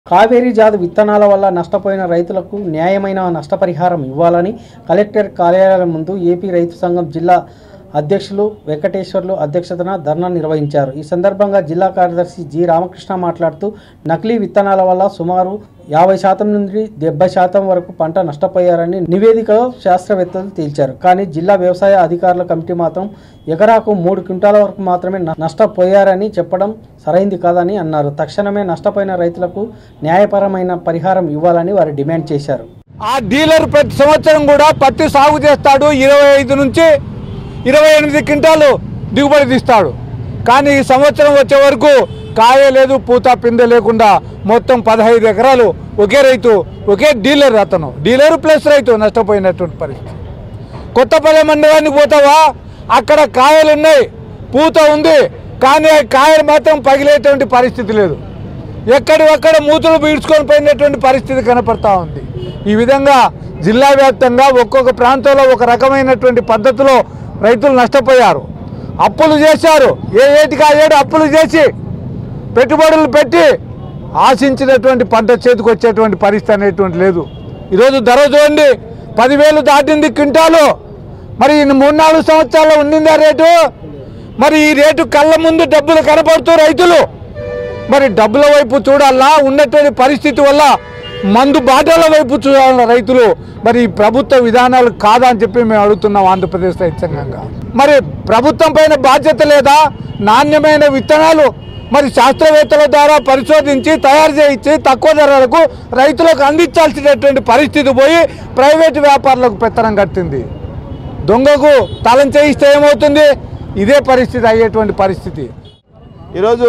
కావేరీ జాతి విత్తనాల వల్ల నష్టపోయిన రైతులకు న్యాయమైన నష్టపరిహారం ఇవ్వాలని కలెక్టర్ కార్యాలయం ముందు ఏపీ రైతు సంఘం జిల్లా అధ్యక్షులు వెంకటేశ్వర్లు అధ్యక్షతన ధర్నా నిర్వహించారు ఈ సందర్భంగా జిల్లా కార్యదర్శి జి రామకృష్ణ మాట్లాడుతూ నకిలీ విత్తనాల వల్ల సుమారు యాభై శాతం నుండి డెబ్బై శాతం వరకు పంట నష్టపోయారని నివేదికలో శాస్త్రవేత్తలు తేల్చారు కానీ జిల్లా వ్యవసాయ అధికారుల కమిటీ మాత్రం ఎకరాకు మూడు క్వింటాల వరకు మాత్రమే న- నష్టపోయారని చెప్పడం సరైంది కాదని అన్నారు తక్షణమే నష్టపోయిన రైతులకు న్యాయపరమైన పరిహారం ఇవ్వాలని వారు డిమాండ్ చేశారు ఆ డీలర్ ప్రతి సంవత్సరం కూడా పత్తి సాగు చేస్తాడు ఇరవై ఐదు నుంచి ఇరవై ఎనిమిది క్వింటాలు దిగుబడి తీస్తాడు కానీ ఈ సంవత్సరం వచ్చే వరకు కాయ లేదు పూత పిందె లేకుండా మొత్తం పదహైదు ఎకరాలు ఒకే రైతు ఒకే డీలర్ అతను డీలర్ ప్లస్ రైతు నష్టపోయినటువంటి పరిస్థితి కొత్తపల్లి మండలానికి పోతావా అక్కడ కాయలు ఉన్నాయి పూత ఉంది కానీ ఆ కాయలు మాత్రం పగిలేటువంటి పరిస్థితి లేదు ఎక్కడి ఒక్కడ మూతులు పీడ్చుకొని పోయినటువంటి పరిస్థితి కనపడతా ఉంది ఈ విధంగా జిల్లా వ్యాప్తంగా ఒక్కొక్క ప్రాంతంలో ఒక రకమైనటువంటి పద్ధతిలో రైతులు నష్టపోయారు అప్పులు చేశారు ఏ ఏటికి ఆ ఏడు అప్పులు చేసి పెట్టుబడులు పెట్టి ఆశించినటువంటి పంట చేతికి వచ్చేటువంటి పరిస్థితి అనేటువంటి లేదు ఈరోజు ధర చూడండి పదివేలు దాటింది క్వింటాలు మరి ఈ మూడు నాలుగు సంవత్సరాల్లో ఉండిందా రేటు మరి ఈ రేటు కళ్ళ ముందు డబ్బులు కనపడుతూ రైతులు మరి డబ్బుల వైపు చూడాలా ఉన్నటువంటి పరిస్థితి వల్ల మందు బాటల వైపు చూడాల రైతులు మరి ఈ ప్రభుత్వ విధానాలు కాదా అని చెప్పి మేము అడుగుతున్నాం ఆంధ్రప్రదేశ్ రైతు సంఘంగా మరి ప్రభుత్వం పైన బాధ్యత లేదా నాణ్యమైన విత్తనాలు మరి శాస్త్రవేత్తల ద్వారా పరిశోధించి తయారు చేయించి తక్కువ ధరలకు రైతులకు అందించాల్సినటువంటి పరిస్థితి పోయి ప్రైవేటు వ్యాపారులకు పెత్తనం కట్టింది దొంగకు తలం చేయిస్తే ఏమవుతుంది ఇదే పరిస్థితి అయ్యేటువంటి పరిస్థితి ఈరోజు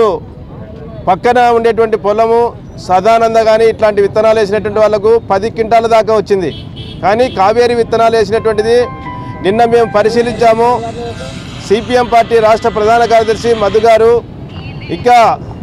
పక్కన ఉండేటువంటి పొలము సదానంద కానీ ఇట్లాంటి విత్తనాలు వేసినటువంటి వాళ్ళకు పది క్వింటాల దాకా వచ్చింది కానీ కావేరి విత్తనాలు వేసినటువంటిది నిన్న మేము పరిశీలించాము సిపిఎం పార్టీ రాష్ట్ర ప్రధాన కార్యదర్శి మధు గారు ఇంకా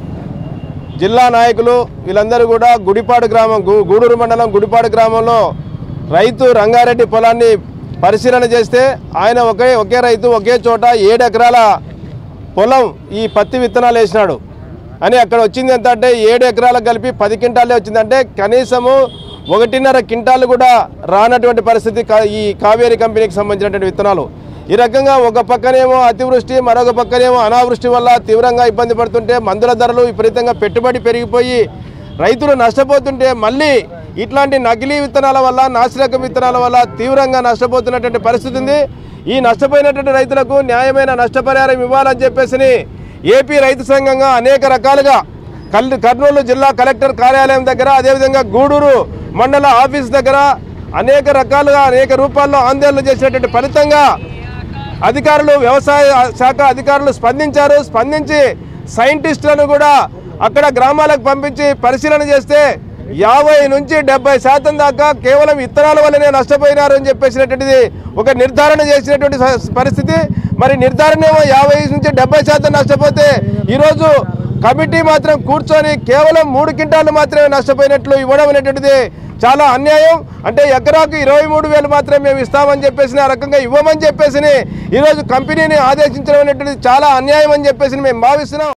జిల్లా నాయకులు వీళ్ళందరూ కూడా గుడిపాడు గ్రామం గు- గూడూరు మండలం గుడిపాడు గ్రామంలో రైతు రంగారెడ్డి పొలాన్ని పరిశీలన చేస్తే ఆయన ఒకే ఒకే రైతు ఒకే చోట ఏడు ఎకరాల పొలం ఈ పత్తి విత్తనాలు వేసినాడు అని అక్కడ వచ్చింది ఎంత అంటే ఏడు ఎకరాలకు కలిపి పది క్వింటాలే వచ్చిందంటే కనీసము ఒకటిన్నర క్వింటాలు కూడా రానటువంటి పరిస్థితి కా- ఈ కావేరి కంపెనీకి సంబంధించినటువంటి విత్తనాలు ఈ రకంగా ఒక పక్కనేమో అతివృష్టి మరొక పక్కనేమో అనావృష్టి వల్ల తీవ్రంగా ఇబ్బంది పడుతుంటే మందుల ధరలు విపరీతంగా పెట్టుబడి పెరిగిపోయి రైతులు నష్టపోతుంటే మళ్ళీ ఇట్లాంటి నకిలీ విత్తనాల వల్ల నాసిరకం విత్తనాల వల్ల తీవ్రంగా నష్టపోతున్నటువంటి పరిస్థితి ఉంది ఈ నష్టపోయినటువంటి రైతులకు న్యాయమైన నష్టపరిహారం ఇవ్వాలని చెప్పేసి ఏపీ రైతు సంఘంగా అనేక రకాలుగా కల్ కర్నూలు జిల్లా కలెక్టర్ కార్యాలయం దగ్గర అదేవిధంగా గూడూరు మండల ఆఫీస్ దగ్గర అనేక రకాలుగా అనేక రూపాల్లో ఆందోళన చేసినటువంటి ఫలితంగా అధికారులు వ్యవసాయ శాఖ అధికారులు స్పందించారు స్పందించి సైంటిస్టులను కూడా అక్కడ గ్రామాలకు పంపించి పరిశీలన చేస్తే యాభై నుంచి డెబ్బై శాతం దాకా కేవలం విత్తనాల వల్లనే నష్టపోయినారు అని చెప్పేసినటువంటిది ఒక నిర్ధారణ చేసినటువంటి స- పరిస్థితి మరి నిర్ధారణ ఏమో యాభై నుంచి డెబ్బై శాతం నష్టపోతే ఈరోజు కమిటీ మాత్రం కూర్చొని కేవలం మూడు క్వింటాలు మాత్రమే నష్టపోయినట్లు ఇవ్వడం అనేటువంటిది చాలా అన్యాయం అంటే ఎకరాకు ఇరవై మూడు వేలు మాత్రమే మేము ఇస్తామని చెప్పేసి ఆ రకంగా ఇవ్వమని చెప్పేసి ఈరోజు కంపెనీని ఆదేశించడం అనేటువంటిది చాలా అన్యాయం అని చెప్పేసి మేము భావిస్తున్నాం